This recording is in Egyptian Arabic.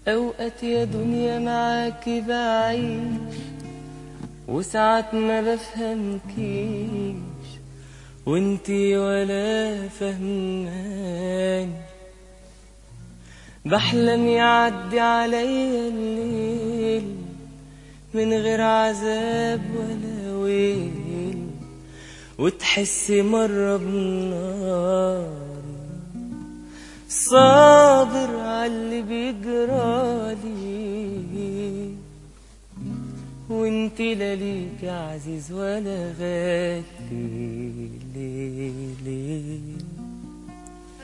أوقات يا دنيا معاكي بعيش وساعات ما بفهمكيش وانتي ولا فهماني بحلم يعدي عليا الليل من غير عذاب ولا ويل وتحسي مرة بنار صابر عاللي بيجرالي وانت لا ليك عزيز ولا غالي ليه ليه